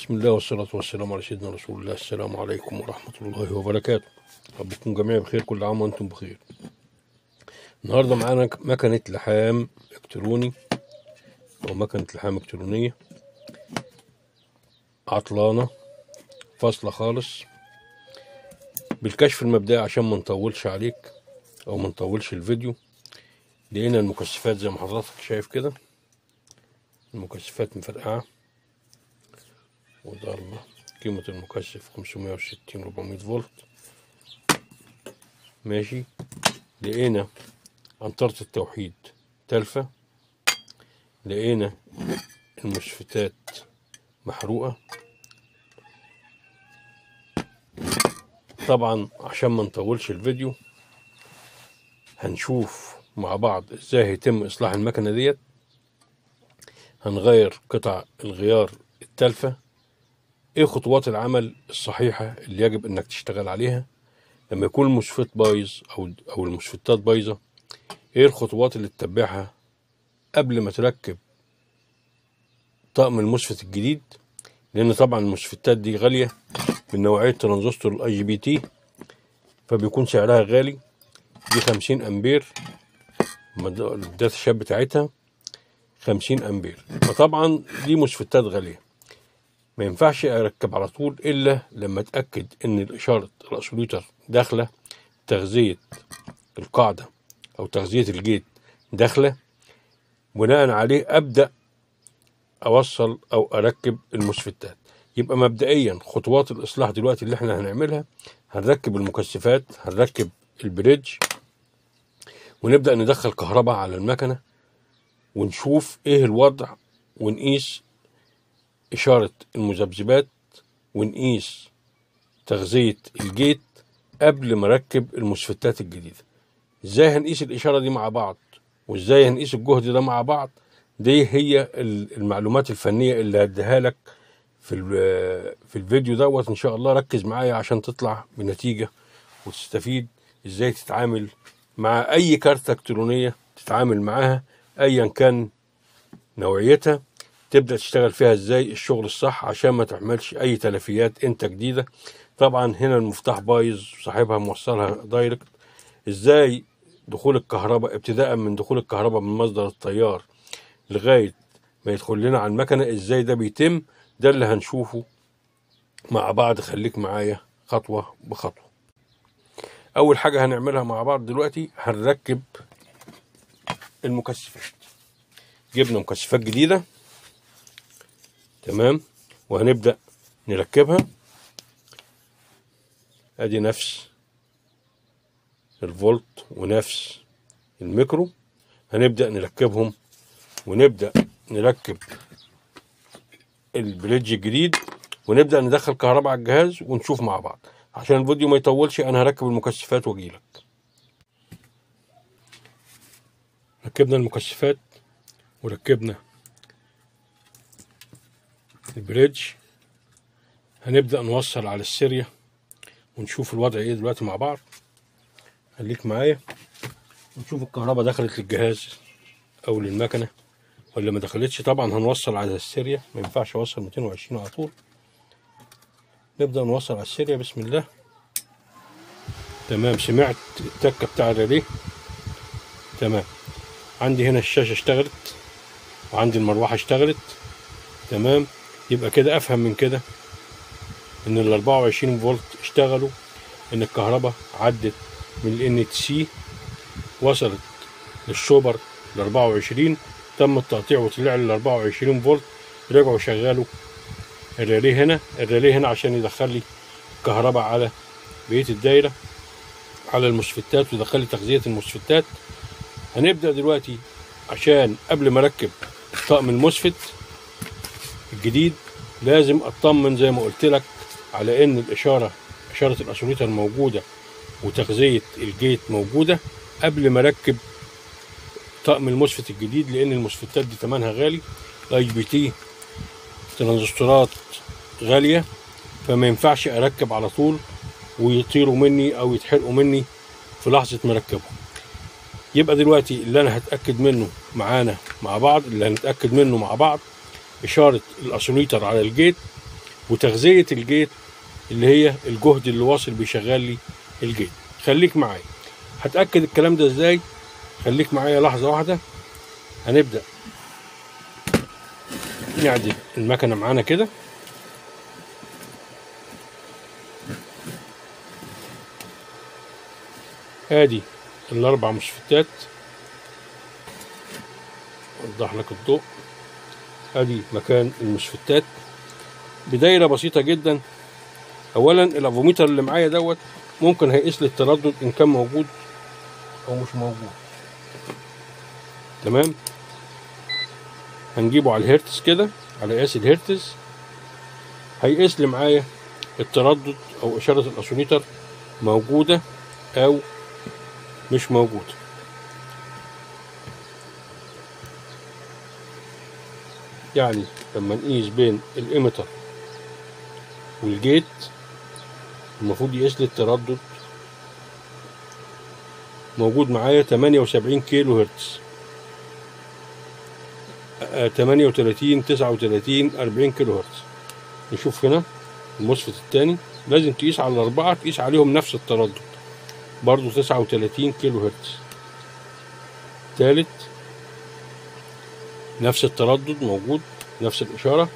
بسم الله والصلاة والسلام على سيدنا رسول الله السلام عليكم ورحمة الله وبركاته ربكم جميعا بخير كل عام وانتم بخير النهاردة معانا مكنة لحام الكتروني او مكنة لحام الكترونية عطلانة فاصلة خالص بالكشف المبدئي عشان ما نطولش عليك او ما نطولش الفيديو لقينا المكثفات زي ما حضرتك شايف كده المكثفات مفرقعه وضربة قيمة المكثف 560 400 فولت ماشي لقينا عنطرة التوحيد تلفة لقينا المسفتات محروقة طبعا عشان ما نطولش الفيديو هنشوف مع بعض ازاي هيتم اصلاح المكنة ديت هنغير قطع الغيار التالفه ايه خطوات العمل الصحيحة اللي يجب انك تشتغل عليها لما يكون المسفت بايظ او او المسفتات بايظة ايه الخطوات اللي تتبعها قبل ما تركب طقم المسفت الجديد لان طبعا المسفتات دي غالية من نوعية ترانزستور الاي جي بي تي فبيكون سعرها غالي دي خمسين امبير الداتا شاب بتاعتها خمسين امبير فطبعا دي مسفتات غاليه ما ينفعش اركب على طول الا لما اتاكد ان الاشاره الاسوليتر داخله تغذيه القاعده او تغذيه الجيت داخله بناء عليه ابدا اوصل او اركب المسفتات يبقى مبدئيا خطوات الاصلاح دلوقتي اللي احنا هنعملها هنركب المكثفات هنركب البريدج ونبدا ندخل كهرباء على المكنه ونشوف ايه الوضع ونقيس إشارة المذبذبات ونقيس تغذية الجيت قبل ما أركب المسفتات الجديدة إزاي هنقيس الإشارة دي مع بعض وإزاي هنقيس الجهد ده مع بعض دي هي المعلومات الفنية اللي هديها لك في في الفيديو دوت إن شاء الله ركز معايا عشان تطلع بنتيجة وتستفيد إزاي تتعامل مع أي كارتة إلكترونية تتعامل معاها أيا كان نوعيتها تبدا تشتغل فيها ازاي الشغل الصح عشان ما تعملش اي تلفيات انت جديده طبعا هنا المفتاح بايظ صاحبها موصلها دايركت ازاي دخول الكهرباء ابتداء من دخول الكهرباء من مصدر التيار لغايه ما يدخل لنا على المكنه ازاي ده بيتم ده اللي هنشوفه مع بعض خليك معايا خطوه بخطوه اول حاجه هنعملها مع بعض دلوقتي هنركب المكثفات جبنا مكثفات جديده تمام وهنبدأ نركبها ادي نفس الفولت ونفس الميكرو هنبدأ نركبهم ونبدأ نركب البريدج الجديد ونبدأ ندخل كهرباء على الجهاز ونشوف مع بعض عشان الفيديو ما يطولش انا هركب المكثفات واجيلك ركبنا المكثفات وركبنا البريدج هنبدأ نوصل على السيريا ونشوف الوضع ايه دلوقتي مع بعض خليك معايا ونشوف الكهرباء دخلت للجهاز او للمكنه ولا ما دخلتش طبعا هنوصل على السيريا ما ينفعش اوصل 220 على طول نبدأ نوصل على السيريا بسم الله تمام سمعت التكه بتاع الريليه تمام عندي هنا الشاشه اشتغلت وعندي المروحه اشتغلت تمام يبقى كده افهم من كده ان ال 24 فولت اشتغلوا ان الكهرباء عدت من ال سي وصلت للشوبر ل 24 تم التقطيع وطلع ل 24 فولت رجعوا شغلوا الريلي هنا الريلي هنا عشان يدخل لي كهرباء على بقيه الدايره على المسفتات ويدخل لي تغذيه المسفتات هنبدا دلوقتي عشان قبل ما اركب طقم المسفت الجديد لازم اطمن زي ما قلت لك على ان الاشاره اشاره الاسوليتر موجوده وتغذيه الجيت موجوده قبل ما اركب طقم المسفت الجديد لان المسفتات دي ثمنها غالي اي بي تي ترانزستورات غاليه فما ينفعش اركب على طول ويطيروا مني او يتحرقوا مني في لحظه ما اركبهم يبقى دلوقتي اللي انا هتاكد منه معانا مع بعض اللي هنتاكد منه مع بعض اشاره الاسوليتر على الجيت وتغذيه الجيت اللي هي الجهد اللي واصل بيشغل لي الجيت خليك معايا هتاكد الكلام ده ازاي خليك معايا لحظه واحده هنبدا نعدل المكنه معانا كده ادي الاربع مشفتات اوضح لك الضوء ادي مكان المشفتات بدايره بسيطه جدا اولا الافوميتر اللي معايا دوت ممكن هيقيس لي التردد ان كان موجود او مش موجود تمام هنجيبه على الهرتز كده على قياس الهرتز هيقيس لي معايا التردد او اشاره الاسونيتر موجوده او مش موجوده يعني لما نقيس بين الاميتر والجيت المفروض يقيس لي التردد موجود معايا 78 كيلو هرتز آه، 38 39 40 كيلو هرتز نشوف هنا المصفت الثاني لازم تقيس على الأربعة تقيس عليهم نفس التردد برضو 39 كيلو هرتز ثالث نفس التردد موجود نفس الإشارة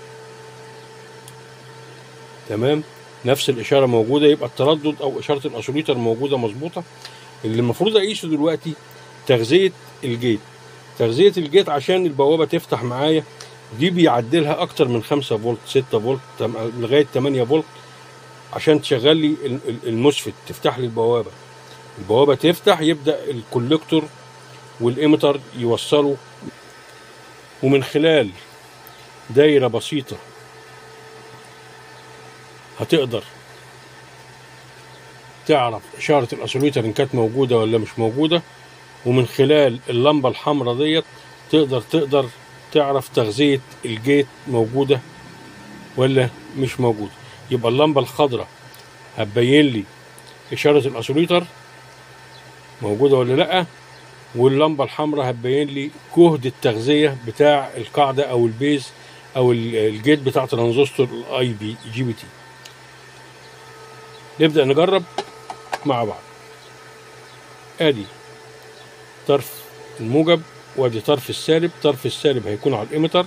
تمام نفس الإشارة موجودة يبقى التردد أو إشارة الأسوليتر موجودة مظبوطة اللي المفروض أقيسه دلوقتي تغذية الجيت تغذية الجيت عشان البوابة تفتح معايا دي بيعدلها أكتر من 5 فولت 6 فولت تم- لغاية 8 فولت عشان تشغل لي ال- ال- المسفت تفتح لي البوابة البوابة تفتح يبدأ الكوليكتور والإيمتر يوصلوا ومن خلال دايرة بسيطة هتقدر تعرف إشارة الأسوليتر إن كانت موجودة ولا مش موجودة ومن خلال اللمبة الحمراء ديت تقدر تقدر تعرف تغذية الجيت موجودة ولا مش موجودة يبقى اللمبة الخضراء هتبين لي إشارة الأسوليتر موجودة ولا لأ واللمبة الحمراء هتبين لي جهد التغذية بتاع القاعدة أو البيز أو ال- الجيت بتاع ترانزستور الاي بي جي بي تي نبدأ نجرب مع بعض ادي طرف الموجب وادي طرف السالب طرف السالب هيكون على الإيمتر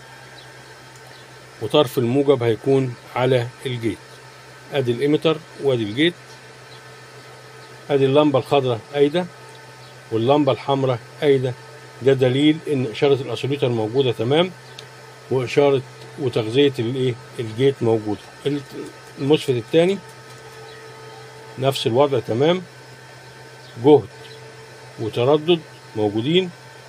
وطرف الموجب هيكون على الجيت ادي الإيمتر وادي الجيت ادي اللمبة الخضراء قايدة واللمبة الحمراء قايدة ده دليل ان اشارة الاسوليتر موجودة تمام واشارة وتغذية الايه الجيت موجودة المسفت الثاني نفس الوضع تمام جهد وتردد موجودين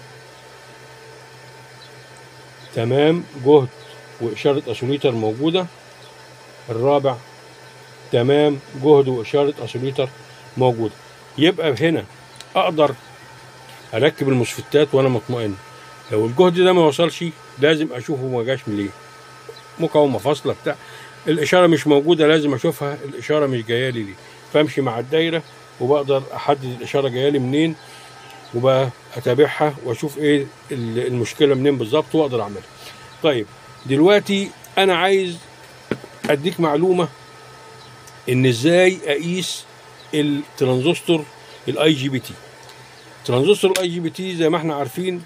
تمام جهد وإشارة أسوليتر موجودة الرابع تمام جهد وإشارة أسوليتر موجودة يبقى هنا أقدر أركب المسفتات وأنا مطمئن لو الجهد ده ما وصلش لازم أشوفه ما جاش من ليه مقاومة فاصلة بتاع الإشارة مش موجودة لازم أشوفها الإشارة مش جاية لي ليه فأمشي مع الدايرة وبقدر أحدد الإشارة جاية لي منين وبقى أتابعها وأشوف إيه ال- المشكلة منين بالظبط وأقدر أعملها طيب دلوقتي أنا عايز أديك معلومة إن إزاي أقيس الترانزستور الاي جي بي تي ترانزستور الاي جي بي تي زي ما احنا عارفين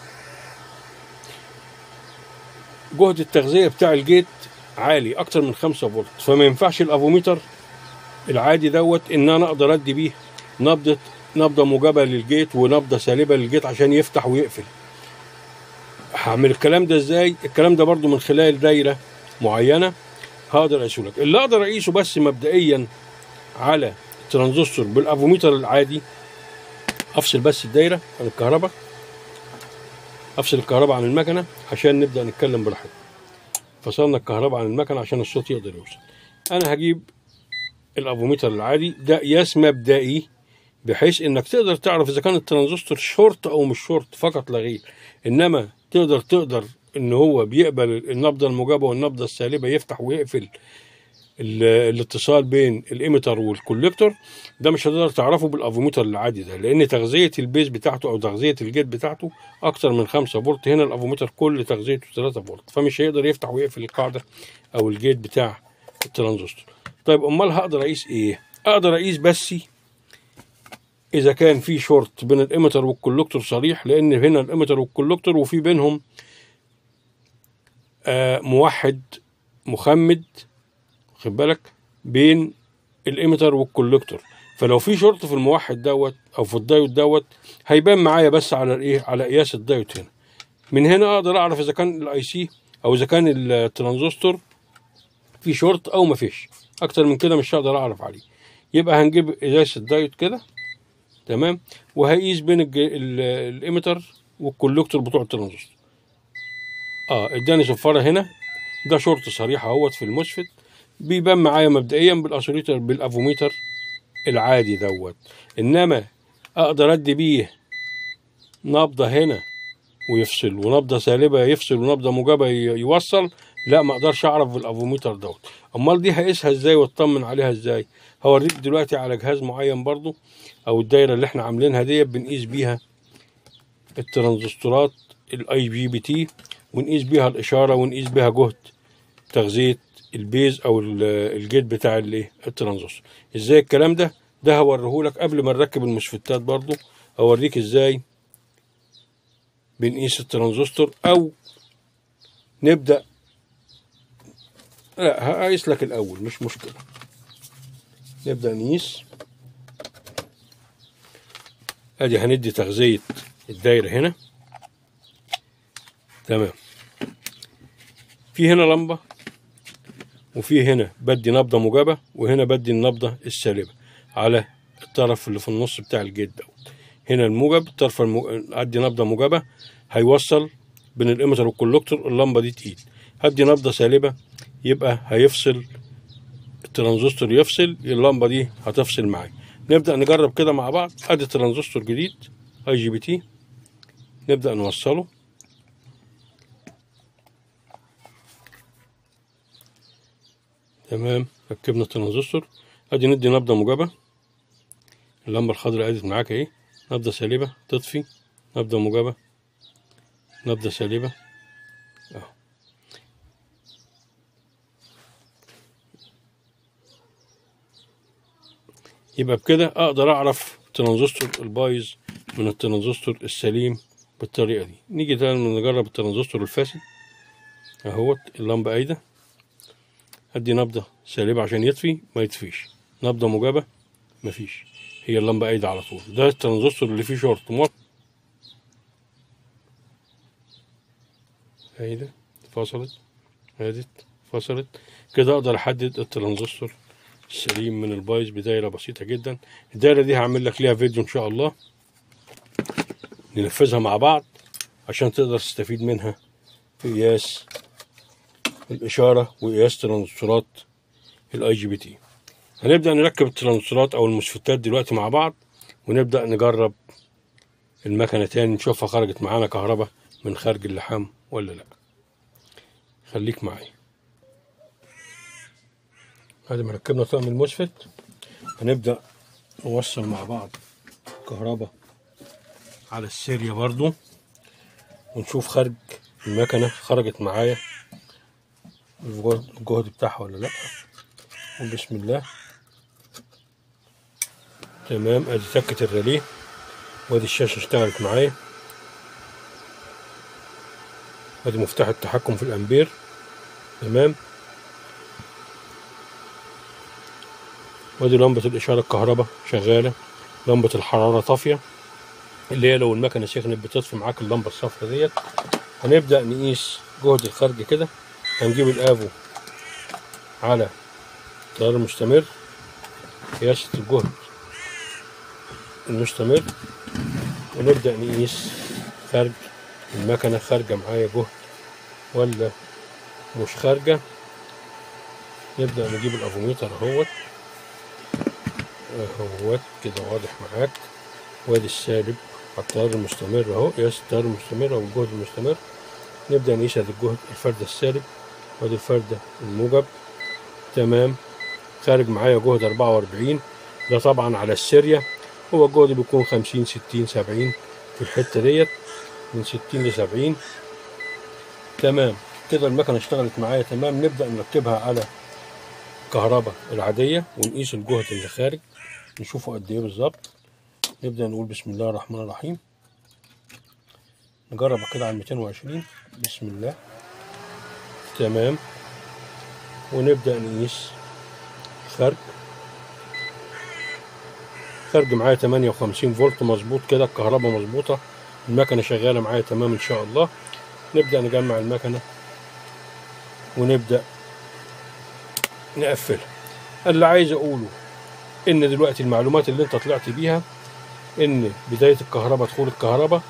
جهد التغذية بتاع الجيت عالي أكتر من 5 فولت فما ينفعش الأفوميتر العادي دوت إن أنا أقدر أدي بيه نبضة نبضة موجبة للجيت ونبضة سالبة للجيت عشان يفتح ويقفل هعمل الكلام ده ازاي الكلام ده برضو من خلال دايرة معينة هقدر اقيسه لك اللي اقدر اقيسه بس مبدئيا على الترانزستور بالافوميتر العادي افصل بس الدايرة عن الكهرباء افصل الكهرباء عن المكنة عشان نبدأ نتكلم براحتنا فصلنا الكهرباء عن المكنة عشان الصوت يقدر يوصل انا هجيب الافوميتر العادي ده قياس مبدئي بحيث انك تقدر تعرف اذا كان الترانزستور شورت او مش شورت فقط لا غير انما تقدر تقدر ان هو بيقبل النبضه الموجبه والنبضه السالبه يفتح ويقفل ال- الاتصال بين الإيميتر والكوليكتور ده مش هتقدر تعرفه بالافوميتر العادي ده لان تغذيه البيز بتاعته او تغذيه الجيت بتاعته اكتر من 5 فولت هنا الافوميتر كل تغذيته 3 فولت فمش هيقدر يفتح ويقفل القاعده او الجيت بتاع الترانزستور طيب امال هقدر اقيس ايه اقدر اقيس بس اذا كان في شورت بين الاميتر والكولكتور صريح لان هنا الاميتر والكولكتور وفي بينهم آه موحد مخمد خد بالك بين الاميتر والكولكتور فلو في شورت في الموحد دوت او في الدايود دوت هيبان معايا بس على الايه على قياس الدايود هنا من هنا اقدر اعرف اذا كان الاي سي او اذا كان الترانزستور في شورت او ما فيش اكتر من كده مش هقدر اعرف عليه يبقى هنجيب قياس الدايود كده تمام وهيقيس بين الج- ال- الاميتر والكولكتور بتوع الترانزستور اه اداني صفاره هنا ده شورت صريح اهوت في المسفت بيبان معايا مبدئيا بالاسوليتر بالافوميتر العادي دوت انما اقدر ادي بيه نبضه هنا ويفصل ونبضه سالبه يفصل ونبضه موجبه ي- يوصل لا ما اقدرش اعرف بالافوميتر دوت امال دي هقيسها ازاي واطمن عليها ازاي هوريك دلوقتي على جهاز معين برضو او الدايره اللي احنا عاملينها ديت بنقيس بيها الترانزستورات الاي جي بي تي ونقيس بيها الاشاره ونقيس بيها جهد تغذيه البيز او ال- الجيت بتاع الايه الترانزستور ازاي الكلام ده ده هوريهولك قبل ما نركب المسفتات برضو اوريك ازاي بنقيس الترانزستور او نبدا لا هقيس لك الاول مش مشكله نبدا نقيس ادي هندي تغذيه الدايره هنا تمام في هنا لمبه وفي هنا بدي نبضه موجبه وهنا بدي النبضه السالبه على الطرف اللي في النص بتاع الجيت دوت هنا الموجب الطرف المو... ادي نبضه موجبه هيوصل بين الاميتر والكولكتور اللمبه دي تقيل هدي نبضه سالبه يبقى هيفصل الترانزستور يفصل اللمبه دي هتفصل معايا نبدا نجرب كده مع بعض ادي ترانزستور جديد اي جي بي تي نبدا نوصله تمام ركبنا الترانزستور ادي ندي نبضه موجبه اللمبه الخضراء ادت معاك اهي نبضه سالبه تطفي نبضه موجبه نبضه سالبه اهو يبقى بكده اقدر اعرف الترانزستور البايظ من الترانزستور السليم بالطريقه دي نيجي تاني نجرب الترانزستور الفاسد اهوت اللمبه قايده ادي نبضه سالبه عشان يطفي ما يطفيش نبضه موجبه مفيش هي اللمبه قايده على طول ده الترانزستور اللي فيه شورت موت قايده فصلت هادت فصلت كده اقدر احدد الترانزستور السليم من البايظ بدايره بسيطه جدا الدايره دي هعمل لك ليها فيديو ان شاء الله ننفذها مع بعض عشان تقدر تستفيد منها في قياس الاشاره وقياس ترانزستورات الاي جي بي تي هنبدا نركب الترانزستورات او المسفتات دلوقتي مع بعض ونبدا نجرب المكنه تاني نشوفها خرجت معانا كهرباء من خارج اللحام ولا لا خليك معايا بعد ما ركبنا طقم المسفت هنبدا نوصل مع بعض كهرباء على السيريا برضو ونشوف خارج المكنه خرجت معايا الجهد بتاعها ولا لا بسم الله تمام ادي تكة الريليه وادي الشاشة اشتغلت معايا ادي مفتاح التحكم في الامبير تمام وادي لمبة الاشارة الكهرباء شغالة لمبة الحرارة طافية اللي هي لو المكنة سخنت بتطفي معاك اللمبة الصفرا ديت هنبدأ نقيس جهد الخارج كده هنجيب الافو على التيار المستمر قياسة الجهد المستمر ونبدأ نقيس خارج المكنة خارجة معايا جهد ولا مش خارجة نبدأ نجيب الأفوميتر اهوت اهوت كده واضح معاك وادي السالب على التيار المستمر اهو قياس التيار المستمر أو الجهد المستمر نبدأ نقيس ادي الجهد الفردة السالب وادي الفردة الموجب تمام خارج معايا جهد 44 ده طبعا على السيريا هو الجهد بيكون 50 60 70 في الحته ديت من 60 ل 70 تمام كده المكنه اشتغلت معايا تمام نبدا نركبها على الكهرباء العاديه ونقيس الجهد اللي خارج نشوفه قد ايه بالظبط نبدا نقول بسم الله الرحمن الرحيم نجرب كده على 220 بسم الله تمام ونبدا نقيس خارج خارج معايا 58 فولت مظبوط كده الكهرباء مظبوطه المكنه شغاله معايا تمام ان شاء الله نبدا نجمع المكنه ونبدا نقفلها اللي عايز اقوله ان دلوقتي المعلومات اللي انت طلعت بيها ان بدايه الكهرباء دخول الكهرباء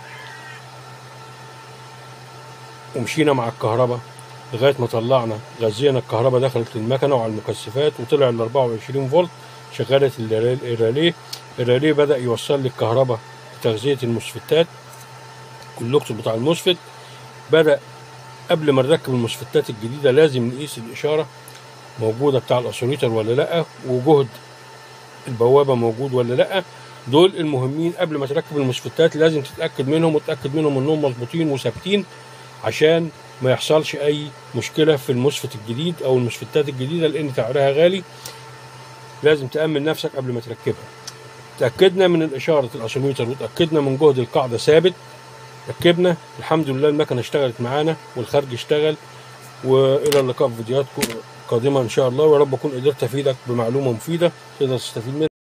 ومشينا مع الكهرباء لغايه ما طلعنا غذينا الكهرباء دخلت المكنه وعلى المكثفات وطلع ال 24 فولت شغلت الرالي الراليه الراليه بدا يوصل لي الكهرباء تغذيه المسفتات اللوكس بتاع المسفت بدا قبل ما نركب المسفتات الجديده لازم نقيس الاشاره موجوده بتاع الاسوليتر ولا لا وجهد البوابه موجود ولا لا دول المهمين قبل ما تركب المسفتات لازم تتاكد منهم وتتاكد منهم انهم مظبوطين وثابتين عشان ما يحصلش اي مشكله في المسفت الجديد او المسفتات الجديده لان سعرها غالي لازم تامن نفسك قبل ما تركبها تاكدنا من الاشاره الاسوليتر وتاكدنا من جهد القاعده ثابت ركبنا الحمد لله المكنه اشتغلت معانا والخارج اشتغل والى اللقاء في فيديوهات قادمه ان شاء الله ويا رب اكون قدرت افيدك بمعلومه مفيده تقدر تستفيد منها